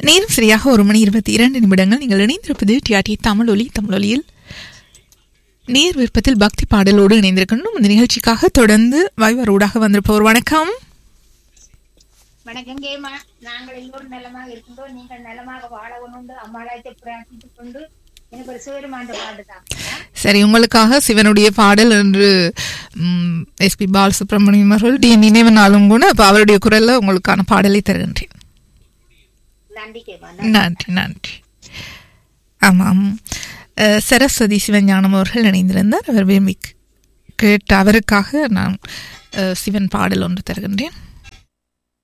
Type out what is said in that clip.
நேரம் சரியாக ஒரு மணி இருபத்தி இரண்டு நிமிடங்கள் நீங்கள் இணைந்திருப்பது டிஆர்டி தமிழொலி தமிழொலியில் நேர் விருப்பத்தில் பக்தி பாடலோடு இணைந்திருக்கணும் இந்த நிகழ்ச்சிக்காக தொடர்ந்து வைவரோடாக வந்திருப்பவர் வணக்கம் வணக்கம் கேமா நாங்கள் எல்லோரும் நலமாக இருக்கின்றோம் நீங்கள் நலமாக வாழ கொண்டு அம்மாளாய்த்தை பிரார்த்தித்துக் கொண்டு எனக்கு ஒரு சிவருமாண்ட பாட்டு தான் சரி உங்களுக்காக சிவனுடைய பாடல் என்று எஸ்பி பாலசுப்ரமணியம் அவர்கள் டி நினைவு நாளும் கூட அப்ப அவருடைய குரல்ல உங்களுக்கான பாடலை தருகின்றேன் நன்றி கேமா நன்றி நன்றி ஆமாம் அஹ், சரஸ்வதி சிவஞானம் அவர்கள் இணைந்திருந்தார் அவர் விரும்பி கேட்ட அவருக்காக நான் அஹ், சிவன் பாடல் ஒன்று தருகின்றேன்